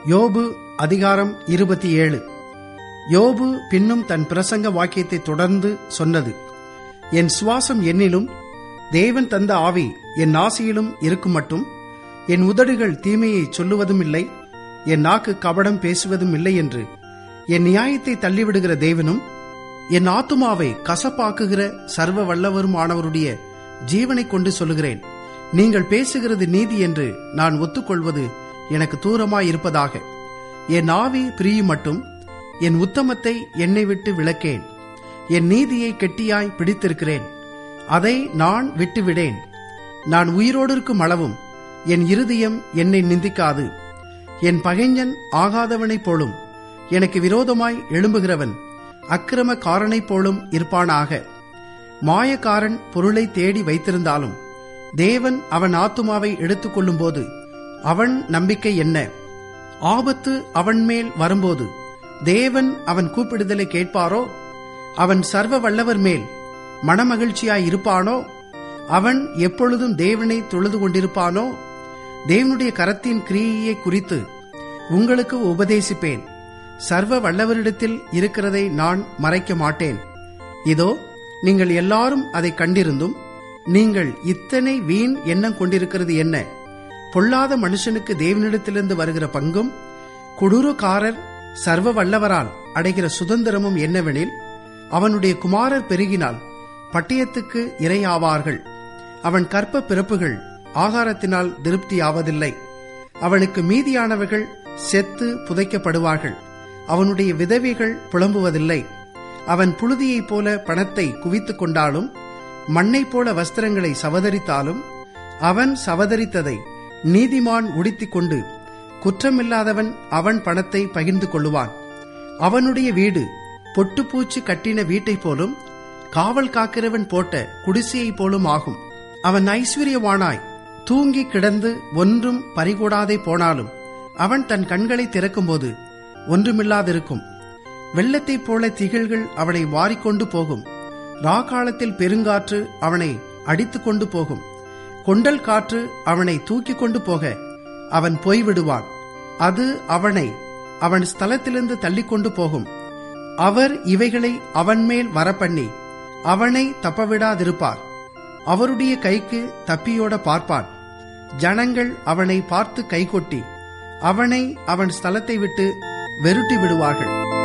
யோபு அதிகாரம் இருபத்தி ஏழு யோபு பின்னும் தன் பிரசங்க வாக்கியத்தை தொடர்ந்து சொன்னது என் சுவாசம் என்னிலும் தேவன் தந்த ஆவி என் நாசியிலும் இருக்கும் மட்டும் என் உதடுகள் தீமையை சொல்லுவதும் இல்லை என் நாக்கு கபடம் பேசுவதும் இல்லை என்று என் நியாயத்தை தள்ளிவிடுகிற தேவனும் என் ஆத்துமாவை கசப்பாக்குகிற சர்வ வல்லவருமானவருடைய ஜீவனைக் கொண்டு சொல்லுகிறேன் நீங்கள் பேசுகிறது நீதி என்று நான் ஒத்துக்கொள்வது எனக்கு தூரமாயிருப்பதாக என் ஆவி பிரியும் மட்டும் என் உத்தமத்தை என்னை விட்டு விளக்கேன் என் நீதியை கெட்டியாய் பிடித்திருக்கிறேன் அதை நான் விட்டுவிடேன் நான் உயிரோடு இருக்கும் அளவும் என் இருதயம் என்னை நிந்திக்காது என் பகைஞன் ஆகாதவனைப் போலும் எனக்கு விரோதமாய் எழும்புகிறவன் அக்கிரமக்காரனைப் போலும் இருப்பானாக மாயக்காரன் பொருளை தேடி வைத்திருந்தாலும் தேவன் அவன் ஆத்துமாவை எடுத்துக்கொள்ளும் போது அவன் நம்பிக்கை என்ன ஆபத்து அவன் மேல் வரும்போது தேவன் அவன் கூப்பிடுதலை கேட்பாரோ அவன் சர்வ வல்லவர் மேல் மனமகிழ்ச்சியாய் இருப்பானோ அவன் எப்பொழுதும் தேவனை தொழுது கொண்டிருப்பானோ தேவனுடைய கரத்தின் கிரியையை குறித்து உங்களுக்கு உபதேசிப்பேன் சர்வ வல்லவரிடத்தில் இருக்கிறதை நான் மறைக்க மாட்டேன் இதோ நீங்கள் எல்லாரும் அதை கண்டிருந்தும் நீங்கள் இத்தனை வீண் எண்ணம் கொண்டிருக்கிறது என்ன பொல்லாத மனுஷனுக்கு தேவனிடத்திலிருந்து வருகிற பங்கும் கொடூரக்காரர் சர்வ வல்லவரால் அடைகிற சுதந்திரமும் என்னவெனில் அவனுடைய குமாரர் பெருகினால் பட்டயத்துக்கு இரையாவார்கள் அவன் கற்ப பிறப்புகள் ஆகாரத்தினால் திருப்தியாவதில்லை அவனுக்கு மீதியானவர்கள் செத்து புதைக்கப்படுவார்கள் அவனுடைய விதவைகள் புலம்புவதில்லை அவன் புழுதியைப் போல பணத்தை குவித்துக் கொண்டாலும் மண்ணைப் போல வஸ்திரங்களை சவதரித்தாலும் அவன் சவதரித்ததை நீதிமான் உடுத்திக் கொண்டு குற்றமில்லாதவன் அவன் பணத்தை பகிர்ந்து கொள்ளுவான் அவனுடைய வீடு பொட்டுப்பூச்சி கட்டின வீட்டைப் போலும் காவல் காக்கிறவன் போட்ட குடிசையைப் போலும் ஆகும் அவன் ஐஸ்வர்யவானாய் தூங்கி கிடந்து ஒன்றும் பறிகூடாதே போனாலும் அவன் தன் கண்களை திறக்கும்போது ஒன்றுமில்லாதிருக்கும் வெள்ளத்தைப் போல திகழ்கள் அவனை வாரிக்கொண்டு போகும் ராக்காலத்தில் பெருங்காற்று அவனை அடித்துக் கொண்டு போகும் கொண்டல் காற்று அவனை தூக்கிக் கொண்டு போக அவன் போய்விடுவான் அது அவனை அவன் ஸ்தலத்திலிருந்து தள்ளிக்கொண்டு போகும் அவர் இவைகளை அவன் மேல் வரப்பண்ணி அவனை தப்பவிடாதிருப்பார் அவருடைய கைக்கு தப்பியோட பார்ப்பான் ஜனங்கள் அவனை பார்த்து கைகொட்டி அவனை அவன் ஸ்தலத்தை விட்டு வெருட்டி விடுவார்கள்